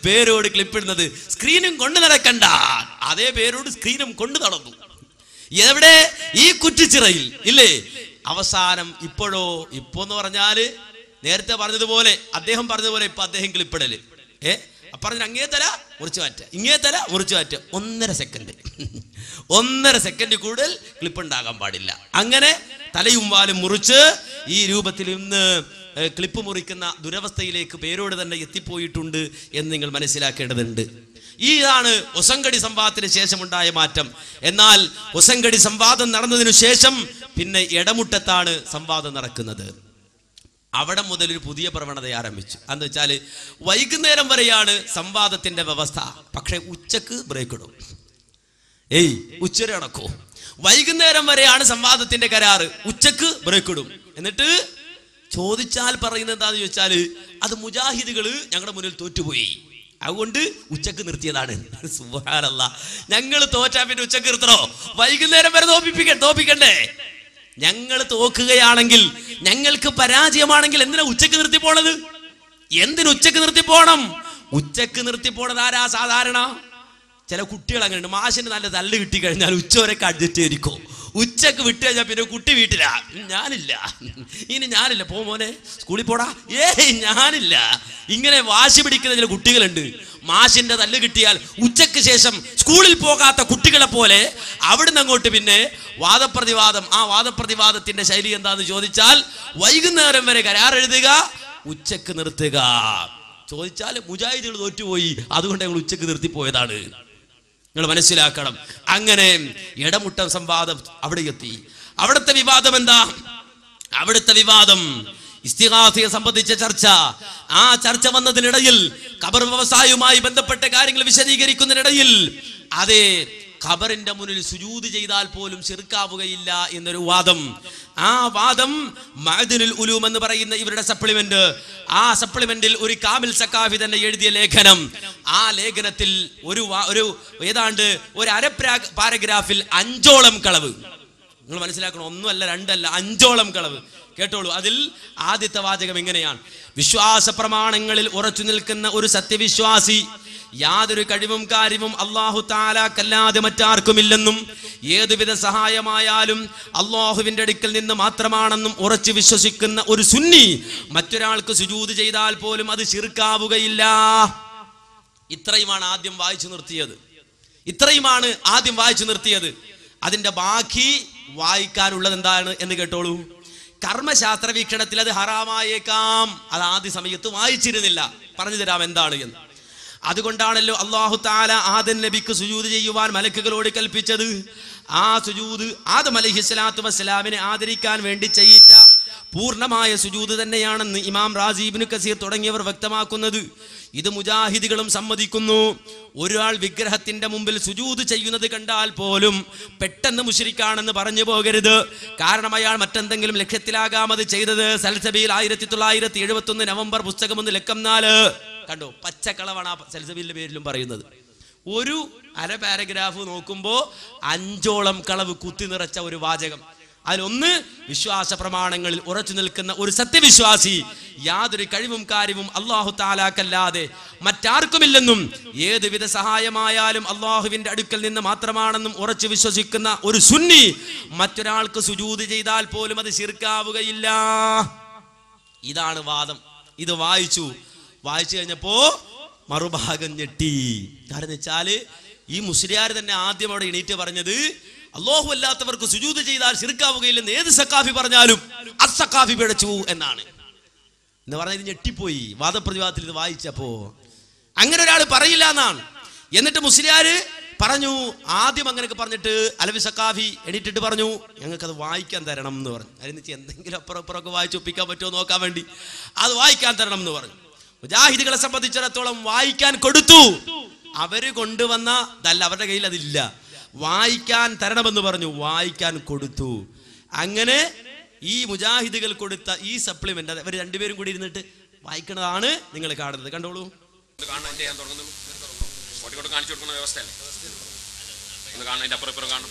പേരോട് ക്ലിപ്പിടുന്നത് സ്ക്രീനും കൊണ്ട് നടക്കണ്ട അതേ പേരോട് സ്ക്രീനും കൊണ്ട് നടന്നു എവിടെ ഈ കുറ്റിച്ചിറയിൽ ഇല്ലേ അവസാനം ഇപ്പോഴോ ഇപ്പോ എന്ന് പറഞ്ഞാല് നേരത്തെ പറഞ്ഞതുപോലെ അദ്ദേഹം പറഞ്ഞതുപോലെ ഇപ്പൊ അദ്ദേഹം ക്ലിപ്പിടല് ഏ പറഞ്ഞ അങ്ങേ തല മുറിച്ചു മാറ്റ ഇങ്ങേ തല മുറിച്ചു മാറ്റ ഒന്നര സെക്കൻഡ് ഒന്നര സെക്കൻഡ് കൂടുതൽ ക്ലിപ്പ് ഉണ്ടാകാൻ പാടില്ല അങ്ങനെ തലയും വാലും മുറിച്ച് ഈ രൂപത്തിൽ ഇന്ന് ഏ, ക്ലിപ്പ് മുറിക്കുന്ന ദുരവസ്ഥയിലേക്ക് പേരോട് തന്നെ എത്തിപ്പോയിട്ടുണ്ട് എന്ന് നിങ്ങൾ മനസ്സിലാക്കേണ്ടതുണ്ട് ഇതാണ് ഒസങ്കടി സംവാദത്തിന് ശേഷമുണ്ടായ മാറ്റം എന്നാൽ ഒസങ്കടി സംവാദം നടന്നതിനു ശേഷം പിന്നെ ഇടമുട്ടത്താണ് സംവാദം നടക്കുന്നത് അവിടെ മുതൽ ഒരു പുതിയ പ്രവണത ആരംഭിച്ചു എന്ന് വെച്ചാൽ വൈകുന്നേരം വരെയാണ് സംവാദത്തിന്റെ വ്യവസ്ഥ പക്ഷെ ഉച്ചക്ക് ബ്രേക്ക് ഇടും ഏയ് ഉച്ചര അടക്കോ വൈകുന്നേരം വരെയാണ് സംവാദത്തിന്റെ കരാറ് ഉച്ചക്ക് ബ്രേക്ക് ഇടും എന്നിട്ട് ചോദിച്ചാൽ പറയുന്നത് എന്താന്ന് ചോദിച്ചാൽ അത് മുജാഹിദുകള് ഞങ്ങളുടെ മുന്നിൽ തോറ്റുപോയി അതുകൊണ്ട് ഉച്ചക്ക് നിർത്തിയതാണ് സുഹാനല്ല ഞങ്ങൾ തോറ്റാ പിന്നെ ഉച്ചക്ക് നിർത്തണോ വൈകുന്നേരം വരെ തോപ്പിപ്പിക്ക തോപ്പിക്കണ്ടേ ഞങ്ങൾ തോക്കുകയാണെങ്കിൽ ഞങ്ങൾക്ക് പരാജയമാണെങ്കിൽ എന്തിനാ ഉച്ചക്ക് നിർത്തി പോണത് എന്തിനു ഉച്ചക്ക് നിർത്തി പോണം ഉച്ചക്ക് നിർത്തി പോണത് ആരാ സാധാരണ ചില കുട്ടികൾ അങ്ങനെയുണ്ട് മാഷിന് നല്ല തല്ല് കിട്ടി കഴിഞ്ഞാൽ ഉച്ചവരൊക്കെ അഡ്ജസ്റ്റ് ചെയ്തിരിക്കും ഉച്ചക്ക് വിട്ട് കഴിഞ്ഞാൽ പിന്നെ കുട്ടി വീട്ടിലാ ഞാനില്ല ഇനി ഞാനില്ല പോ മോനെ സ്കൂളിൽ പോടാ ഏയ് ഞാനില്ല ഇങ്ങനെ വാശി പിടിക്കുന്ന ചില കുട്ടികളുണ്ട് മാഷിന്റെ തല്ല് കിട്ടിയാൽ ഉച്ചക്ക് ശേഷം സ്കൂളിൽ പോകാത്ത കുട്ടികളെ പോലെ അവിടുന്ന് അങ്ങോട്ട് പിന്നെ വാദപ്രതിവാദം ആ വാദപ്രതിവാദത്തിന്റെ ശൈലി എന്താന്ന് ചോദിച്ചാൽ വൈകുന്നേരം വരെ കരാർ എഴുതുക ഉച്ചക്ക് നിർത്തുക ചോദിച്ചാൽ മുജാഹിദുകൾ തോറ്റുപോയി അതുകൊണ്ട് ഞങ്ങൾ ഉച്ചക്ക് നിർത്തിപ്പോയതാണ് നിങ്ങൾ മനസ്സിലാക്കണം അങ്ങനെ ഇടമുട്ട സംവാദം അവിടെ എത്തി അവിടുത്തെ വിവാദം എന്താ അവിടുത്തെ വിവാദം ഇസ്തിഹാസയെ സംബന്ധിച്ച ചർച്ച ആ ചർച്ച വന്നതിനിടയിൽ ഖബർ വ്യവസായവുമായി ബന്ധപ്പെട്ട കാര്യങ്ങൾ വിശദീകരിക്കുന്നതിനിടയിൽ അതെ ഖബറിന്റെ മുന്നിൽ സുജൂത് ചെയ്താൽ പോലും ചെറുക്കാവുകയില്ല എന്നൊരു വാദം ആ വാദം മഅദിനുൽ ഉലൂം എന്ന് പറയുന്ന ഇവരുടെ സപ്ലിമെന്റ് ആ സപ്ലിമെന്റിൽ ഒരു കാമിൽ സക്കാഫി തന്നെ എഴുതിയ ലേഖനം ആ ലേഖനത്തിൽ ഒരു വാ- ഒരു ഏതാണ്ട് ഒരു അര പാരഗ്രാഫിൽ അഞ്ചോളം കളവ് നിങ്ങൾ മനസ്സിലാക്കണം ഒന്നുമല്ല രണ്ടല്ല അഞ്ചോളം കളവ് കേട്ടോളൂ അതിൽ ആദ്യത്തെ വാചകം എങ്ങനെയാണ് വിശ്വാസ പ്രമാണങ്ങളിൽ ഉറച്ചു നിൽക്കുന്ന ഒരു സത്യവിശ്വാസി യാതൊരു കഴിവും കാര്യവും അള്ളാഹു താലാക്കല്ലാതെ മറ്റാർക്കുമില്ലെന്നും ഏതുവിധ സഹായമായാലും അള്ളാഹുവിന്റെ അടുക്കൽ നിന്ന് മാത്രമാണെന്നും ഉറച്ചു വിശ്വസിക്കുന്ന ഒരു സുന്നി മറ്റൊരാൾക്ക് സുജൂത് ചെയ്താൽ പോലും അത് ശിർക്കാവുകയില്ല ഇത്രയുമാണ് ആദ്യം വായിച്ചു നിർത്തിയത് ഇത്രയുമാണ് ആദ്യം വായിച്ചു നിർത്തിയത് അതിന്റെ ബാക്കി വായിക്കാനുള്ളത് എന്താണ് എന്ന് കേട്ടോളൂ കർമ്മശാസ്ത്ര വീക്ഷണത്തിൽ അത് ഹറാമായേക്കാം അത് ആദ്യ സമയത്ത് വായിച്ചിരുന്നില്ല പറഞ്ഞു തരാം എന്താണ് എന്ന് അതുകൊണ്ടാണല്ലോ അള്ളാഹു താല ആദൻ നബിക്ക് സുജൂത് ചെയ്യുവാൻ മലക്കുകളോട് കൽപ്പിച്ചത് ആ സുജൂത് ആദം അലഹി സ്വലാത്തു വസ്സലാമിനെ ആദരിക്കാൻ വേണ്ടി ചെയ്യിച്ച പൂർണ്ണമായ സുജൂത് തന്നെയാണെന്ന് ഇമാം റാജീബിന് കസീർ തുടങ്ങിയവർ വ്യക്തമാക്കുന്നത് ഇത് മുജാഹിദികളും സമ്മതിക്കുന്നു ഒരാൾ വിഗ്രഹത്തിന്റെ മുമ്പിൽ സുജൂത് ചെയ്യുന്നത് കണ്ടാൽ പോലും പെട്ടെന്ന് മുഷിരിക്കാണെന്ന് പറഞ്ഞു പോകരുത് കാരണം അയാൾ മറ്റെന്തെങ്കിലും ലക്ഷ്യത്തിലാകാം അത് ചെയ്തത് സൽസബിയിൽ ആയിരത്തി തൊള്ളായിരത്തി എഴുപത്തി ഒന്ന് നവംബർ പുസ്തകം ഒന്ന് ലക്കം നാല് കണ്ടോ പച്ചക്കളവാണ് ആ സൽസബിലിന്റെ പേരിലും പറയുന്നത് ഒരു അര പാരഗ്രാഫ് നോക്കുമ്പോൾ അഞ്ചോളം കളവ് കുത്തി നിറച്ച ഒരു വാചകം അതിലൊന്ന് വിശ്വാസ പ്രമാണങ്ങളിൽ ഉറച്ചു നിൽക്കുന്ന ഒരു സത്യവിശ്വാസി യാതൊരു കഴിവും കാര്യവും അള്ളാഹു താലാക്കല്ലാതെ മറ്റാർക്കുമില്ലെന്നും ഏതുവിധ സഹായമായാലും അള്ളാഹുവിന്റെ അടുക്കൽ നിന്ന് മാത്രമാണെന്നും ഉറച്ചു വിശ്വസിക്കുന്ന ഒരു സുന്നി മറ്റൊരാൾക്ക് സുജൂത് ചെയ്താൽ പോലും അത് ശിർക്കാവുകയില്ല ഇതാണ് വാദം ഇത് വായിച്ചു വായിച്ചു കഴിഞ്ഞപ്പോ മറുഭാഗം ഞെട്ടി കാരണം വെച്ചാല് ഈ മുസ്ലിയാർ തന്നെ ആദ്യം അവിടെ എണീറ്റ് പറഞ്ഞത് അള്ളാഹു അല്ലാത്തവർക്ക് സുജൂത് ചെയ്താൽ ശിർക്കാവുകയില്ലെന്ന് ഏത് സക്കാഫി പറഞ്ഞാലും അസക്കാഫി പിഴച്ചു എന്നാണ് എന്ന് പറഞ്ഞാൽ ഇത് ഞെട്ടിപ്പോയി വാദപ്രതിവാദത്തിൽ ഇത് വായിച്ചപ്പോ അങ്ങനെ ഒരാൾ പറയില്ല എന്നാണ് എന്നിട്ട് മുസ്ലിയാര് പറഞ്ഞു ആദ്യം അങ്ങനെയൊക്കെ പറഞ്ഞിട്ട് അലവി സക്കാഫി എണീറ്റിട്ട് പറഞ്ഞു ഞങ്ങൾക്കത് വായിക്കാൻ തരണം എന്ന് പറഞ്ഞു അതിന് വെച്ച് എന്തെങ്കിലും അപ്പുറം ഇപ്പുറമൊക്കെ വായിച്ച് ഒപ്പിക്കാൻ പറ്റുമോ നോക്കാൻ വേണ്ടി അത് വായിക്കാൻ തരണം എന്ന് പറഞ്ഞു മുജാഹിദികളെ സംബന്ധിച്ചിടത്തോളം വായിക്കാൻ കൊടുത്തു അവര് കൊണ്ടുവന്ന ഇതല്ല അവരുടെ കയ്യിൽ അതില്ല വായിക്കാൻ തരണമെന്ന് പറഞ്ഞു വായിക്കാൻ കൊടുത്തു അങ്ങനെ ഈ മുജാഹിദുകൾ കൊടുത്ത ഈ സപ്ലിമെന്റ് അവർ രണ്ടുപേരും കൂടി ഇരുന്നിട്ട് വായിക്കുന്നതാണ് നിങ്ങൾ കാണുന്നത് കണ്ടോളൂ ഇത് കാണാൻ എന്ത് ചെയ്യാൻ തുടങ്ങുന്നു കോട്ടിക്കോട്ട് കാണിച്ചു കൊടുക്കുന്ന വ്യവസ്ഥയല്ലേ ഒന്ന് കാണണം അതിന്റെ അപ്പുറം ഇപ്പുറം കാണണം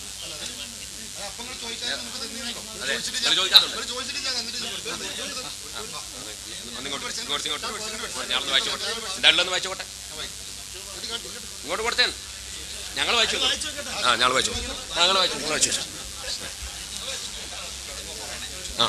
അതെ നിങ്ങൾ ചോദിക്കാത്തുള്ളൂ ഒന്ന് ഇങ്ങോട്ട് ഇങ്ങോട്ട് ഇങ്ങോട്ട് ഞാനൊന്ന് വായിച്ചോട്ടെ എന്താ ഉള്ളതെന്ന് വായിച്ചോട്ടെ ഇങ്ങോട്ട് കൊടുത്തേ ഞങ്ങൾ വായിച്ചു ആ ഞങ്ങൾ വായിച്ചു ഞങ്ങൾ വായിച്ചു നിങ്ങൾ വായിച്ചു ആ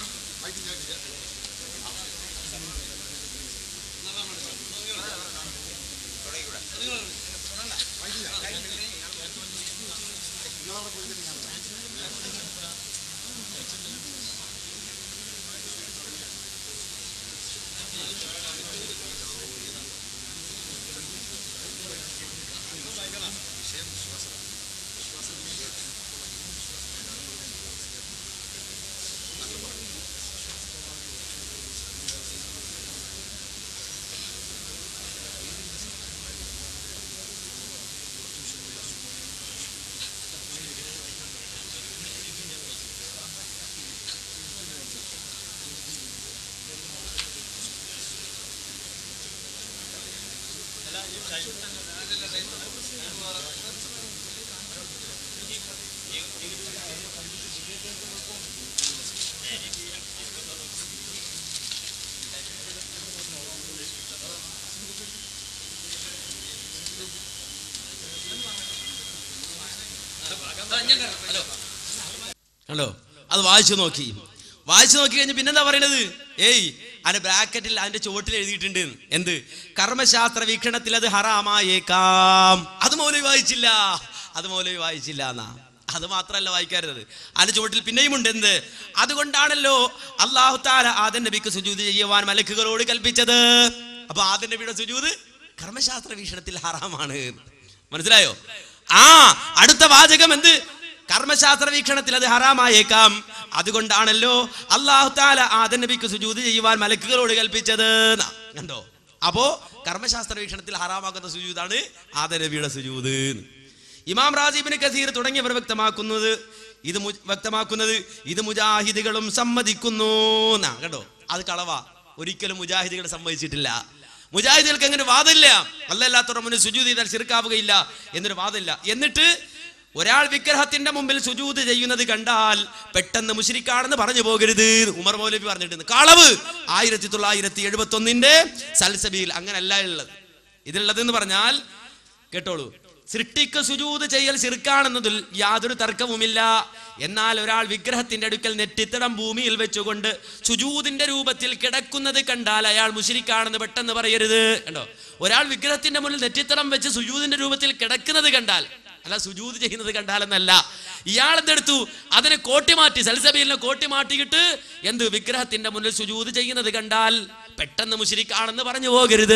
കണ്ടോ അത് വായിച്ചു നോക്കി വായിച്ചു നോക്കി കഴിഞ്ഞ് പിന്നെന്താ പറയണത് ഏയ് അതിന്റെ ബ്രാക്കറ്റിൽ അതിന്റെ ചുവട്ടിൽ എഴുതിയിട്ടുണ്ട് എന്ന്. എന്ത് കർമ്മശാസ്ത്ര വീക്ഷണത്തിൽ അത് ഹറാമായേക്കാം അത് മൗലവി വായിച്ചില്ല അത് മൗലവി വായിച്ചില്ല എന്നാ അത് മാത്രമല്ല വായിക്കരുത് അതിന്റെ ചുവട്ടിൽ പിന്നെയും ഉണ്ട് എന്ത് അതുകൊണ്ടാണല്ലോ അള്ളാഹു താല ആദൻ നബിക്ക് സുജൂത് ചെയ്യുവാൻ മലക്കുകളോട് കൽപ്പിച്ചത് അപ്പൊ ആദൻ നബിയുടെ സുജൂത് കർമ്മശാസ്ത്ര വീക്ഷണത്തിൽ ഹറാമാണ് മനസ്സിലായോ ആ അടുത്ത വാചകം എന്ത് കർമ്മശാസ്ത്ര വീക്ഷണത്തിൽ അത് ഹറാമായേക്കാം അതുകൊണ്ടാണല്ലോ അള്ളാഹു താല ആദൻ നബിക്ക് സുജൂത് ചെയ്യുവാൻ മലക്കുകളോട് കൽപ്പിച്ചത് ന്നാ. കണ്ടോ അപ്പോ കർമ്മശാസ്ത്ര വീക്ഷണത്തിൽ ഹറാമാക്കുന്ന സുജൂതാണ് ആദൻ നബിയുടെ സുജൂത് ന്ന്. ഇമാം റാജീബിന് കസീർ തുടങ്ങിയവർ വ്യക്തമാക്കുന്നത് ഇത് മു- വ്യക്തമാക്കുന്നത് ഇത് മുജാഹിദുകളും സമ്മതിക്കുന്നു എന്നാ കേട്ടോ അത് കളവാ ഒരിക്കലും മുജാഹിദുകൾ സമ്മതിച്ചിട്ടില്ല മുജാഹിദുകൾക്ക് അങ്ങനെ വാദമില്ല അല്ലല്ലാത്തവരുടെ മുന്നിൽ സുജൂത് ചെയ്താൽ ചെറുക്കാവുകയില്ല എന്നൊരു വാദമില്ല എന്നിട്ട് ഒരാൾ വിഗ്രഹത്തിന്റെ മുമ്പിൽ സുജൂത് ചെയ്യുന്നത് കണ്ടാൽ പെട്ടെന്ന് മുഷിരിക്കാണെന്ന് പറഞ്ഞു പോകരുത് ഉമർ മൗലവി പറഞ്ഞിട്ടുണ്ട് കളവ് ആയിരത്തി തൊള്ളായിരത്തി എഴുപത്തി ഒന്നിന്റെ സൽസബിയിൽ അങ്ങനല്ല ഉള്ളത് ഇതുള്ളത് എന്ന് പറഞ്ഞാൽ കേട്ടോളൂ സൃഷ്ടിക്ക് സുജൂത് ചെയ്യൽ ചെറുക്കാണെന്നതിൽ യാതൊരു തർക്കവുമില്ല എന്നാൽ ഒരാൾ വിഗ്രഹത്തിന്റെ അടുക്കൽ നെറ്റിത്തടം ഭൂമിയിൽ വെച്ചുകൊണ്ട് സുജൂതിന്റെ രൂപത്തിൽ കിടക്കുന്നത് കണ്ടാൽ അയാൾ മുഷിരിക്കാണെന്ന് പെട്ടെന്ന് പറയരുത് കണ്ടോ ഒരാൾ വിഗ്രഹത്തിന്റെ മുന്നിൽ നെറ്റിത്തടം വെച്ച് സുജൂതിന്റെ രൂപത്തിൽ കിടക്കുന്നത് കണ്ടാൽ അല്ല സുജൂത് ചെയ്യുന്നത് കണ്ടാലെന്നല്ല ഇയാൾ എന്തെടുത്തു അതിനെ കോട്ടി മാറ്റി സൽസബീലിനെ കോട്ടി മാറ്റിയിട്ട് എന്ത് വിഗ്രഹത്തിന്റെ മുന്നിൽ സുജൂത് ചെയ്യുന്നത് കണ്ടാൽ പെട്ടെന്ന് മുഷിരിക്കാണെന്ന് പറഞ്ഞു പോകരുത്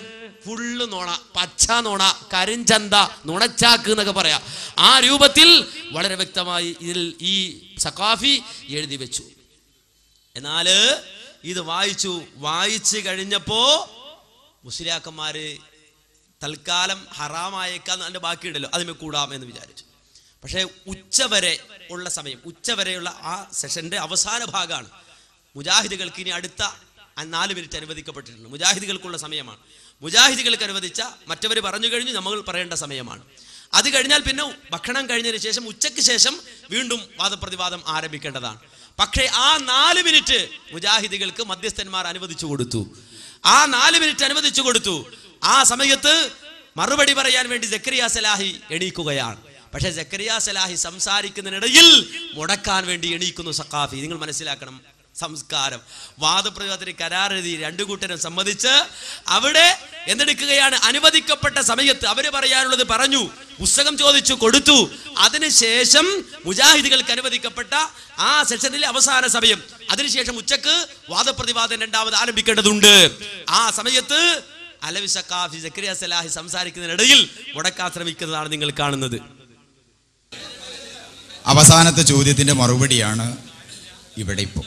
ഫുള്ള് നോണ പച്ച നോണ കരിഞ്ചന്ത നുണച്ചാക്ക് എന്നൊക്കെ പറയാം ആ രൂപത്തിൽ വളരെ വ്യക്തമായി ഇതിൽ ഈ സക്കാഫി എഴുതി വെച്ചു എന്നാല് ഇത് വായിച്ചു വായിച്ചു കഴിഞ്ഞപ്പോ മുസ്ലിയാക്കന്മാര് തൽക്കാലം ഹറാമായേക്കാന്ന് അതിന്റെ ബാക്കിയുണ്ടല്ലോ അതിമേ കൂടാം എന്ന് വിചാരിച്ചു പക്ഷേ ഉച്ചവരെ ഉള്ള സമയം ഉച്ചവരെയുള്ള ആ സെഷന്റെ അവസാന ഭാഗമാണ് മുജാഹിദുകൾക്ക് ഇനി അടുത്ത ആ നാല് മിനിറ്റ് അനുവദിക്കപ്പെട്ടിട്ടുണ്ട് മുജാഹിദുകൾക്കുള്ള സമയമാണ് മുജാഹിദുകൾക്ക് അനുവദിച്ച മറ്റവർ പറഞ്ഞു കഴിഞ്ഞു നമ്മൾ പറയേണ്ട സമയമാണ് അത് കഴിഞ്ഞാൽ പിന്നെ ഭക്ഷണം കഴിഞ്ഞതിന് ശേഷം ഉച്ചയ്ക്ക് ശേഷം വീണ്ടും വാദപ്രതിവാദം ആരംഭിക്കേണ്ടതാണ് പക്ഷേ ആ നാല് മിനിറ്റ് മുജാഹിദുകൾക്ക് മധ്യസ്ഥന്മാർ അനുവദിച്ചു കൊടുത്തു ആ നാല് മിനിറ്റ് അനുവദിച്ചു കൊടുത്തു ആ സമയത്ത് മറുപടി പറയാൻ വേണ്ടി ജക്കരിയ സലാഹി എണീക്കുകയാണ് പക്ഷേ ജക്കരിയ സലാഹി സംസാരിക്കുന്നതിനിടയിൽ മുടക്കാൻ വേണ്ടി എണീക്കുന്നു സക്കാഫി നിങ്ങൾ മനസ്സിലാക്കണം സംസ്കാരം വാദപ്രയോഗത്തിന് കരാറെഴുതി രണ്ടു കൂട്ടരും സമ്മതിച്ച് അവിടെ എന്തെടുക്കുകയാണ് അനുവദിക്കപ്പെട്ട സമയത്ത് അവര് പറയാനുള്ളത് പറഞ്ഞു പുസ്തകം ചോദിച്ചു കൊടുത്തു അതിനുശേഷം മുജാഹിദുകൾക്ക് അനുവദിക്കപ്പെട്ട ആ സെഷനിലെ അവസാന സമയം അതിനുശേഷം ഉച്ചക്ക് വാദപ്രതിവാദം രണ്ടാമത് ആരംഭിക്കേണ്ടതുണ്ട് ആ സമയത്ത് അലവി സക്കാഫി ജക്കരിയ സലാഹി സംസാരിക്കുന്നതിനിടയിൽ മുടക്കാൻ ശ്രമിക്കുന്നതാണ് നിങ്ങൾ കാണുന്നത് അവസാനത്തെ ചോദ്യത്തിന്റെ മറുപടിയാണ് ഇവിടെ ഇപ്പോൾ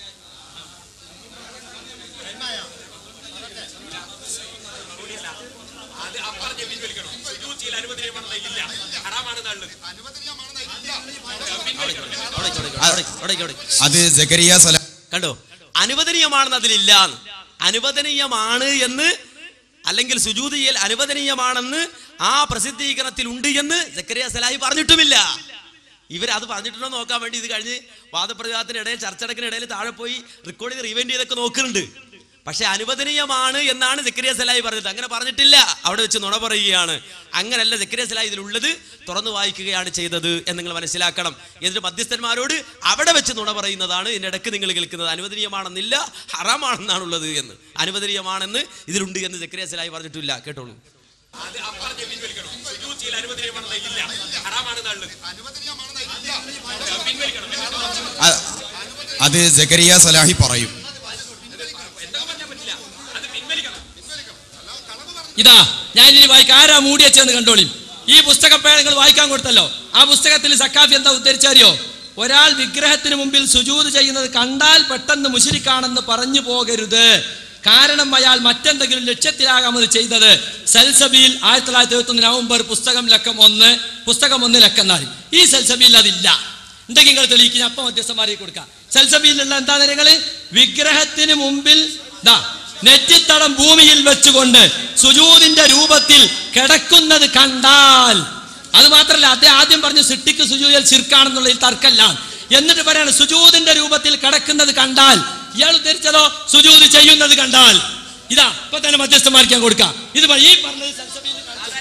അത് ജക്കരിയ സല കണ്ടോ അനുവദനീയമാണെന്ന് അതിലില്ല അനുവദനീയമാണ് എന്ന് അല്ലെങ്കിൽ സുജൂത് ചെയ്യൽ അനുവദനീയമാണെന്ന് ആ പ്രസിദ്ധീകരണത്തിൽ ഉണ്ട് എന്ന് ജക്കരിയ സലാഹി പറഞ്ഞിട്ടുമില്ല ഇവർ അത് പറഞ്ഞിട്ടുണ്ടോ എന്ന് നോക്കാൻ വേണ്ടി ഇത് കഴിഞ്ഞ് വാദപ്രതിവാദത്തിനിടയിൽ ചർച്ചടക്കിനിടയിൽ താഴെ പോയി റെക്കോർഡ് ചെയ്ത് റിവൈൻഡ് ചെയ്തൊക്കെ നോക്കുന്നുണ്ട് പക്ഷെ അനുവദനീയമാണ് എന്നാണ് ജക്കരിയ സലാഹി പറഞ്ഞത് അങ്ങനെ പറഞ്ഞിട്ടില്ല അവിടെ വെച്ച് നുണ പറയുകയാണ് അങ്ങനല്ല ജക്കരിയസല ഇതിലുള്ളത് തുറന്നു വായിക്കുകയാണ് ചെയ്തത് എന്ന് നിങ്ങൾ മനസ്സിലാക്കണം എന്നിട്ട് മധ്യസ്ഥന്മാരോട് അവിടെ വെച്ച് നുണ പറയുന്നതാണ് ഇതിന്റെ ഇടയ്ക്ക് നിങ്ങൾ കേൾക്കുന്നത് അനുവദനീയമാണെന്നില്ല ഹറാമാണെന്നാണുള്ളത് എന്ന് അനുവദനീയമാണെന്ന് ഇതിലുണ്ട് എന്ന് ജക്കരിയസലായി പറഞ്ഞിട്ടില്ല കേട്ടോളൂ അത് അപ്പറഞ്ഞ് പിൻവലിക്കണം സുജൂദ് ചെയ്യൽ അനുവദനീയമാണെന്ന് ഇല്ല ഹറാമാണെന്നാണ് പിൻവലിക്കണം അ- അത് ജക്കരിയ സലാഹി പറയും എന്തൊക്കെ പറഞ്ഞാൽ പറ്റില്ല അത് പിൻവലിക്കണം ഇതാ ഞാൻ ഇനി വായിക്കാം ആരാ മൂടി വെച്ചെന്ന് കണ്ടോളി ഈ പുസ്തകം പേര് നിങ്ങൾ വായിക്കാൻ കൊടുത്തല്ലോ ആ പുസ്തകത്തിൽ സക്കാഫി എന്താ ഉദ്ധരിച്ചറിയോ ഒരാൾ വിഗ്രഹത്തിന് മുമ്പിൽ സുജൂത് ചെയ്യുന്നത് കണ്ടാൽ പെട്ടെന്ന് മുശിരിക്കാണെന്ന് പറഞ്ഞു പോകരുത് കാരണം അയാൾ മറ്റെന്തെങ്കിലും ലക്ഷ്യത്തിലാകാം അത് ചെയ്തത് സൽസബിയിൽ ആയിരത്തി തൊള്ളായിരത്തി എഴുപത്തി ഒന്ന് നവംബർ പുസ്തകം ലക്കം ഒന്ന് പുസ്തകം ഒന്ന് ലക്കം നാല് ഈ സൽസബിയിൽ അതില്ല ഉണ്ടെങ്കിൽ നിങ്ങൾ തെളിയിക്കുക അപ്പം മധ്യസ്ഥന്മാരെ കൊടുക്കാം സൽസബിയിലുള്ള എന്താ നിങ്ങള് വിഗ്രഹത്തിന് മുമ്പിൽ ദാ നെറ്റിത്തടം ഭൂമിയിൽ വെച്ചുകൊണ്ട് സുജൂദിന്റെ രൂപത്തിൽ കിടക്കുന്നത് കണ്ടാൽ അത് മാത്രല്ല അദ്ദേഹം ആദ്യം പറഞ്ഞു സിട്ടിക്ക് സുജൂദിൽ ചിർക്കാണെന്നുള്ളതിൽ തർക്കല്ല എന്നിട്ട് പറയാണ് സുജൂദിന്റെ രൂപത്തിൽ കിടക്കുന്നത് കണ്ടാൽ ഇയാൾ ഉദ്ധരിച്ചതോ സുജൂദ് ചെയ്യുന്നത് കണ്ടാൽ ഇതാ ഇപ്പൊ തന്നെ മധ്യസ്ഥന്മാർക്ക് ഞാൻ കൊടുക്കാം ഇത് പ- ഈ പറഞ്ഞത് സൽസബിയിൽ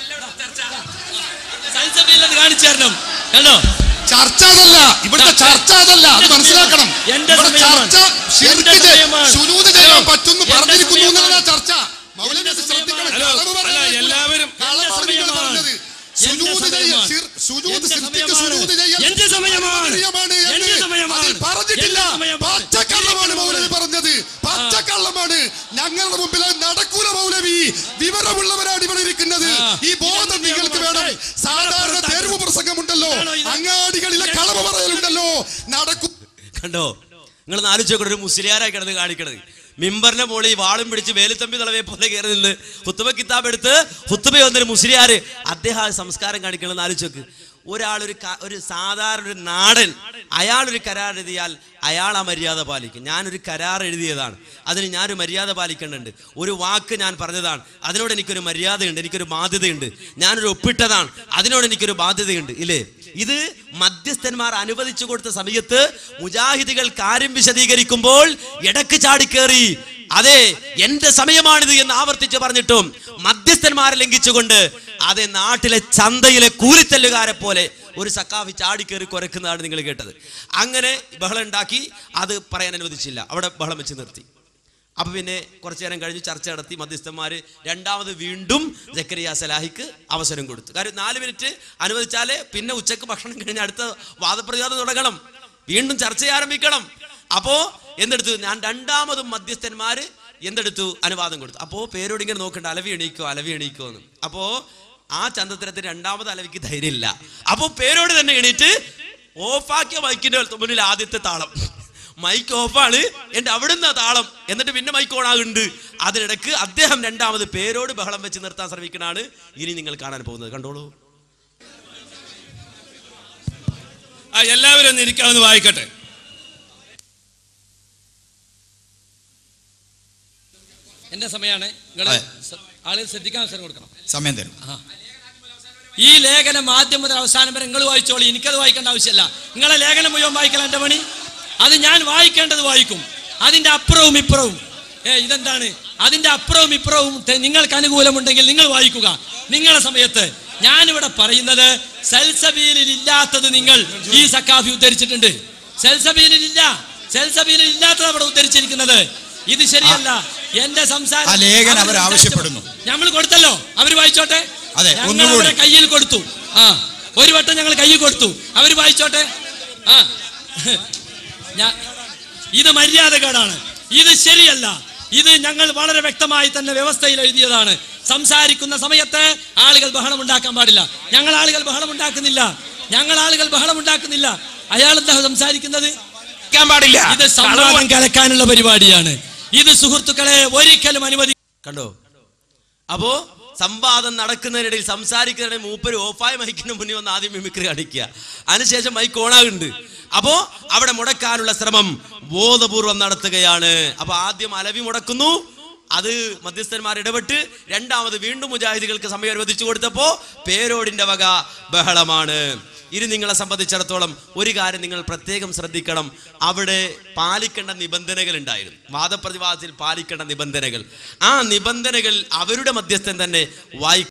സൽസബിയിൽ അത് കാണിച്ചു തരണം കണ്ടോ ചർച്ച അതല്ല ഇവിടുത്തെ ചർച്ച അതല്ല അത് മനസ്സിലാക്കണം എന്റെ ഇവിടെ സമയമാണ്. ചർച്ച എന്റെ ശിർക്ക് സമയമാണ്. സുനൂത് ചെയ്യാൻ ഹലോ. പറ്റുന്നു എന്റെ പറഞ്ഞിരിക്കുന്നു സമയമാണ്. എന്നുള്ള ചർച്ച മൗലവി എന്റെ അത് ശ്രദ്ധിക്കണം സമയമാണ്. കളവ് പറയാൻ അല്ല, പറ്റില്ല. എല്ലാവരും- കളവാണ് എന്റെ നിങ്ങൾ സമയമാണ്. പറഞ്ഞത് എന്റെ സുജൂദ് ചെയ്യാൻ സമയമാണ്. ശിർ- സുജൂദ് എന്റെ സൃഷ്ടിക്ക് സമയമാണ്. സുജൂദ് ചെയ്യാൻ എന്റെ സമയമാണ്. അനുവദനീയമാണ് എന്ന് എന്റെ സമയമാണ്. അതിൽ പറഞ്ഞിട്ടില്ല എന്റെ സമയമാണ്. പച്ചക്കള്ളമാണ് മൗലവി പറഞ്ഞത് പച്ചക്കള്ളമാണ് ഞങ്ങളുടെ മുമ്പിൽ അത് നടക്കൂല മൗലവി വിവരമുള്ളവരാണ് ഇവിടെ ഇരിക്കുന്നത് ആ. ഈ ബോധം നിങ്ങൾക്ക് വേണം സാധാരണ തെരുവ് പ്രസംഗമുണ്ടല്ലോ അങ്ങാടികളിലെ കളവ് പറയലുണ്ടല്ലോ നടക്കൂ കണ്ടോ നിങ്ങൾ ആലോചിച്ചോക്കട്ടെ ഒരു മുസ്ലിയാരായി കിടന്ന് കാണിക്കണത് മിമ്പറിന്റെ മുകളിൽ വാളും പിടിച്ച് വേലുത്തമ്പി തളവയെ പോലെ കയറി നിന്ന് ഹുത്തുബ കിതാബ് എടുത്ത് ഹുത്തുബ വന്നൊരു മുസ്ലിയാര് അദ്ദേഹം ആ സംസ്കാരം കാണിക്കണമെന്ന് ആലോചിച്ചോക്ക് ഒരാൾ ഒരു ക- ഒരു സാധാരണ ഒരു നാടൻ അയാൾ ഒരു കരാർ എഴുതിയാൽ അയാൾ ആ മര്യാദ പാലിക്കും ഞാനൊരു കരാർ എഴുതിയതാണ് അതിന് ഞാനൊരു മര്യാദ പാലിക്കേണ്ടതുണ്ട് ഒരു വാക്ക് ഞാൻ പറഞ്ഞതാണ് അതിനോട് എനിക്കൊരു മര്യാദയുണ്ട് എനിക്കൊരു ബാധ്യതയുണ്ട് ഞാനൊരു ഒപ്പിട്ടതാണ് അതിനോട് എനിക്കൊരു ബാധ്യതയുണ്ട് ഇല്ലേ ഇത് മധ്യസ്ഥന്മാർ അനുവദിച്ചു കൊടുത്ത സമയത്ത് മുജാഹിദികൾ കാര്യം വിശദീകരിക്കുമ്പോൾ ഇടക്ക് ചാടിക്കേറി അതെ എന്റെ സമയമാണിത് എന്ന് ആവർത്തിച്ച് പറഞ്ഞിട്ടും മധ്യസ്ഥന്മാരെ ലംഘിച്ചുകൊണ്ട് അതെ നാട്ടിലെ ചന്തയിലെ കൂലിത്തല്ലുകാരെ പോലെ ഒരു സക്കാഫി ചാടിക്കേറി കുരക്കുന്നതാണ് നിങ്ങൾ കേട്ടത് അങ്ങനെ ബഹളം ഉണ്ടാക്കി അത് പറയാൻ അനുവദിച്ചില്ല അവിടെ ബഹളം വെച്ച് നിർത്തി അപ്പൊ പിന്നെ കുറച്ചു നേരം കഴിഞ്ഞ് ചർച്ച നടത്തി മധ്യസ്ഥന്മാര് രണ്ടാമത് വീണ്ടും ജക്കരിയ സലാഹിക്ക് അവസരം കൊടുത്തു കാര്യം നാല് മിനിറ്റ് അനുവദിച്ചാലേ പിന്നെ ഉച്ചക്ക് ഭക്ഷണം കഴിഞ്ഞ് അടുത്ത വാദപ്രതിവാദം തുടങ്ങണം വീണ്ടും ചർച്ച ആരംഭിക്കണം അപ്പോ എന്തെടുത്തു ഞാൻ രണ്ടാമതും മധ്യസ്ഥന്മാര് എന്തെടുത്തു അനുവാദം കൊടുത്തു അപ്പോ പേരോട് ഇങ്ങനെ നോക്കണ്ട അലവി എണീക്കോ അലവി എണീക്കോ എന്ന് അപ്പോ ആ ചന്തത്തരത്തിന് രണ്ടാമത് അലവിക്ക് ധൈര്യമില്ല അപ്പോ പേരോട് തന്നെ എണീറ്റ് ഓഫാക്കിയ മൈക്കിന്റെ മുന്നിൽ ആദ്യത്തെ താളം മൈക്ക് ഓഫാണ് എന്റെ അവിടുന്ന് താളം എന്നിട്ട് പിന്നെ മൈക്ക് ഓൺ ആകുന്നുണ്ട് അതിനിടക്ക് അദ്ദേഹം രണ്ടാമത് പേരോട് ബഹളം വെച്ച് നിർത്താൻ ശ്രമിക്കണാണ് ഇനി നിങ്ങൾ കാണാൻ പോകുന്നത് കണ്ടോളൂ ആ എല്ലാവരും ഒന്ന് ഇരിക്കാമെന്ന് വായിക്കട്ടെ എന്റെ സമയമാണ് നിങ്ങൾ അതെ. ആളുകൾ ശ്രദ്ധിക്കാൻ അവസരം കൊടുക്കണം സമയം തരും ഈ ലേഖനം ആദ്യം മുതൽ അവസാനം വരെ നിങ്ങൾ വായിച്ചോളി എനിക്കത് വായിക്കേണ്ട ആവശ്യമില്ല നിങ്ങളെ ലേഖനം മുഴുവൻ വായിക്കല എന്റെ പണി അത് ഞാൻ വായിക്കേണ്ടത് വായിക്കും അതിന്റെ അപ്പുറവും ഇപ്പുറവും ഏ ഇതെന്താണ് അതിന്റെ അപ്പുറവും ഇപ്പുറവും തെ- നിങ്ങൾക്ക് അനുകൂലമുണ്ടെങ്കിൽ നിങ്ങൾ വായിക്കുക നിങ്ങളെ സമയത്ത് ഞാനിവിടെ പറയുന്നത് സെൽസബീലിൽ ഇല്ലാത്തത് നിങ്ങൾ ഈ സക്കാഫി ഉദ്ധരിച്ചിട്ടുണ്ട് സെൽസബീലിൽ ഇല്ല സെൽസബീലിൽ ഇല്ലാത്തത് അവിടെ ഉദ്ധരിച്ചിരിക്കുന്നത് ഇത് ശരിയല്ല എന്റെ സംസാരം ആ ലേഖനം അവർ അവർ ആവശ്യപ്പെടുന്നു. നമ്മൾ കൊടുത്തല്ലോ അവർ വായിച്ചോട്ടെ അതെ, ഞങ്ങൾ ഒന്നുകൂടി. അവരെ കയ്യിൽ കൊടുത്തു ആ ഒരു വട്ടം ഞങ്ങൾ കയ്യിൽ കൊടുത്തു അവർ വായിച്ചോട്ടെ ആ ഞാ ഇത് മര്യാദകേടാണ് ഇത് ശരിയല്ല ഇത് ഞങ്ങൾ വളരെ വ്യക്തമായി തന്നെ വ്യവസ്ഥയിൽ എഴുതിയതാണ് സംസാരിക്കുന്ന സമയത്ത് ആളുകൾ ബഹളം ഉണ്ടാക്കാൻ പാടില്ല ഞങ്ങൾ ആളുകൾ ബഹളം ഉണ്ടാക്കുന്നില്ല ഞങ്ങൾ ആളുകൾ ബഹളം ഉണ്ടാക്കുന്നില്ല അയാൾ എന്താ സംസാരിക്കുന്നത് പാടില്ല ഇത് സംവാദം കലക്കാനുള്ള പരിപാടിയാണ് ഇത് സുഹൃത്തുക്കളെ ഒരിക്കലും അനുവദി കണ്ടോ അപ്പോ സംവാദം നടക്കുന്നതിനിടയിൽ സംസാരിക്കുന്നതിനിടയിൽ മൂപ്പര് ഓഫായ മൈക്കിന് മുന്നിൽ വന്ന് ആദ്യം മിമിക്രി കാണിക്കുക അതിനുശേഷം മൈക്ക് ഓണാകുന്നുണ്ട് അപ്പോ അവിടെ മുടക്കാനുള്ള ശ്രമം ബോധപൂർവം നടത്തുകയാണ് അപ്പൊ ആദ്യം അലവി മുടക്കുന്നു അത് മധ്യസ്ഥന്മാർ ഇടപെട്ട് രണ്ടാമത് വീണ്ടും മുജാഹിദികൾക്ക് സമയം അനുവദിച്ചു കൊടുത്തപ്പോ പേരോടിന്റെ വക ബഹളമാണ് ഇനി നിങ്ങളെ സംബന്ധിച്ചിടത്തോളം ഒരു കാര്യം നിങ്ങൾ പ്രത്യേകം ശ്രദ്ധിക്കണം അവിടെ പാലിക്കേണ്ട നിബന്ധനകൾ ഉണ്ടായിരുന്നു വാദപ്രതിവാദത്തിൽ പാലിക്കേണ്ട നിബന്ധനകൾ ആ നിബന്ധനകൾ അവരുടെ മധ്യസ്ഥൻ തന്നെ വായി